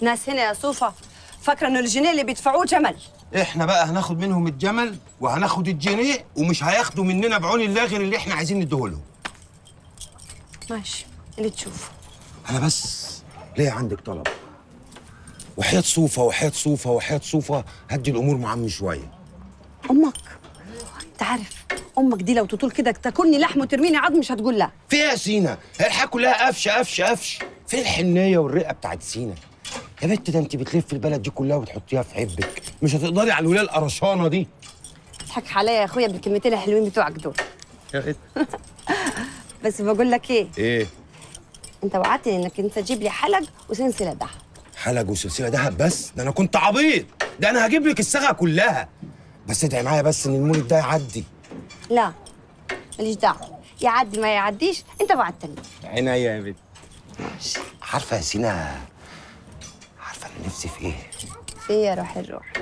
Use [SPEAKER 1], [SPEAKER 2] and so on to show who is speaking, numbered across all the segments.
[SPEAKER 1] ناس هنا يا صوفة فاكرة إنه الجنيه اللي بيدفعوه جمل
[SPEAKER 2] احنا بقى هناخد منهم الجمل وهناخد الجنيه ومش هياخدوا مننا بعون الله غير اللي احنا عايزين نديهولهم
[SPEAKER 1] ماشي اللي تشوفه
[SPEAKER 2] انا بس ليه عندك طلب وحياة صوفة وحياة صوفة وحياة صوفة هدي الامور مع عمي شويه
[SPEAKER 1] أمك أنت عارف أمك دي لو تطول كده تاكلني لحم وترميني عظم مش هتقول لا
[SPEAKER 2] فيها يا سينا هي الحياه كلها قفش قفش قفش فين الحنيه والرقه بتاعت سينا يا بنت ده انت بتلف البلد دي كلها وبتحطيها في عبك مش هتقدري على الولايه القرشانه دي
[SPEAKER 1] تضحك عليا يا أخويا بالكلمتين الحلوين بتوعك دول
[SPEAKER 2] يا بنت
[SPEAKER 1] بس بقول لك إيه
[SPEAKER 2] ايه
[SPEAKER 1] أنت وعدتني إنك أنت تجيب لي حلق وسلسلة دهب
[SPEAKER 2] حلق وسلسله دهب بس ده انا كنت عبيط ده انا هجيب لك الصاغه كلها بس ادعي معايا بس ان المولد ده يعدي
[SPEAKER 1] لا ماليش دعوة يعدي ما يعديش أنت وعدتني
[SPEAKER 2] عينيا يا بنت عارفه يا سينا عارفه انا نفسي في ايه
[SPEAKER 1] في يا روح الروح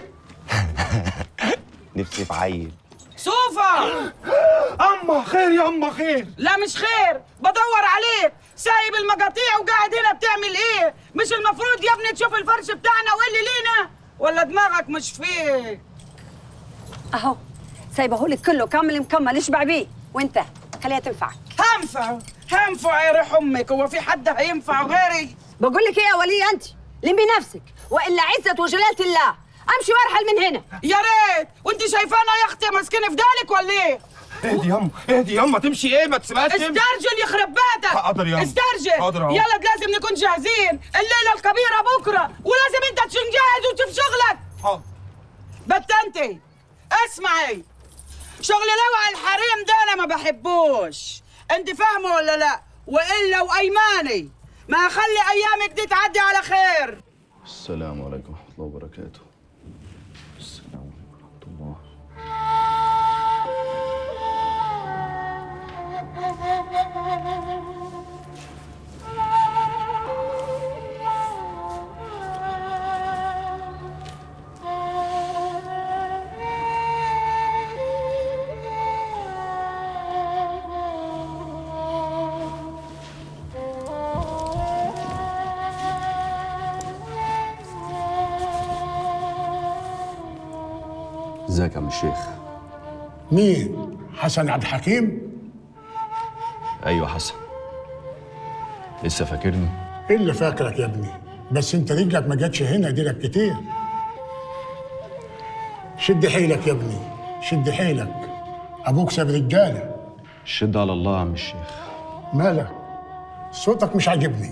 [SPEAKER 2] نفسي في عيل
[SPEAKER 3] صوفة
[SPEAKER 2] اما خير يا اما خير
[SPEAKER 3] لا مش خير بدور عليك سايب المقاطيع وقاعد هنا بتعمل ايه مش المفروض يا ابني تشوف الفرش بتاعنا واللي لينا ولا دماغك مش فيك
[SPEAKER 1] أهو سايبهولك كله كامل مكمل اشبع بيه وأنت خليها تنفعك
[SPEAKER 3] هنفع هنفع يا ريح امك هو في حد هينفع غيري
[SPEAKER 1] بقول لك ايه يا وليه انت لمي نفسك والا عزه وجلاله الله امشي وارحل من هنا
[SPEAKER 3] يا ريت وانت شايفانا يا اختي ماسكين في دالك ولا ايه
[SPEAKER 2] اهدي ياما اهدي ياما تمشي ايه ما تسيبهاش تمشي
[SPEAKER 3] استرجل يخرب بيتك
[SPEAKER 2] حاضر يا أم.
[SPEAKER 3] استرجل
[SPEAKER 2] حاضر أهو.
[SPEAKER 3] يلا لازم نكون جاهزين الليله الكبيره بكره ولازم انت تكون جاهز وتشوف شغلك
[SPEAKER 2] حاضر
[SPEAKER 3] بتنتي اسمعي شغل لوع الحريم ده انا ما بحبوش انت فاهمه ولا لا والا وايماني ما اخلي ايامك دي تعدي على خير
[SPEAKER 4] السلام عليكم ورحمة الله وبركاته السلام عليكم ورحمة الله ازيك يا عم الشيخ
[SPEAKER 5] مين؟ حسن عبد الحكيم؟
[SPEAKER 4] ايوه حسن لسه فاكرني
[SPEAKER 5] ايه اللي فاكرك يا ابني؟ بس انت رجلك ما جاتش هنا دي لك كتير. شد حيلك يا ابني، شد حيلك. ابوك ساب رجاله،
[SPEAKER 4] الشد على الله يا عم الشيخ
[SPEAKER 5] مالك؟ صوتك مش عاجبني،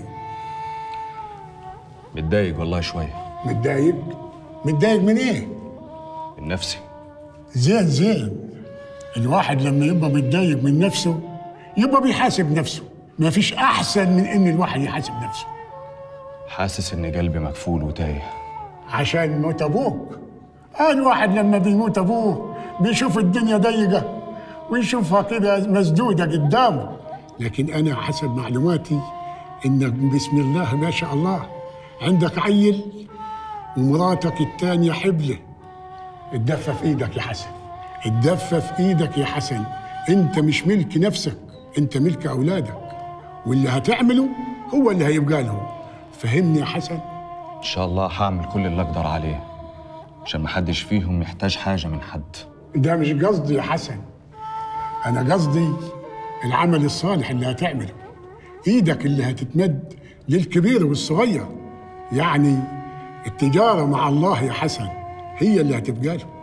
[SPEAKER 4] متضايق والله شوية
[SPEAKER 5] متضايق؟ متضايق من ايه؟
[SPEAKER 4] من نفسي
[SPEAKER 5] زين زين. الواحد لما يبقى متضايق من نفسه يبقى بيحاسب نفسه، ما فيش احسن من ان الواحد يحاسب نفسه.
[SPEAKER 4] حاسس ان قلبي مكفول وتايه
[SPEAKER 5] عشان موت ابوك الواحد لما بيموت ابوه بيشوف الدنيا ضيقه ويشوفها كده مسدوده قدامه لكن انا حسب معلوماتي انك بسم الله ما شاء الله عندك عيل ومراتك التانية حبلة الدفة في ايدك يا حسن الدفة في ايدك يا حسن انت مش ملك نفسك انت ملك اولادك واللي هتعمله هو اللي هيبقى لهم فهمني يا حسن
[SPEAKER 4] ان شاء الله هعمل كل اللي اقدر عليه عشان محدش فيهم يحتاج حاجة من حد
[SPEAKER 5] ده مش قصدي يا حسن انا قصدي العمل الصالح اللي هتعمله ايدك اللي هتتمد للكبير والصغير يعني التجاره مع الله يا حسن هي اللي هتبقى له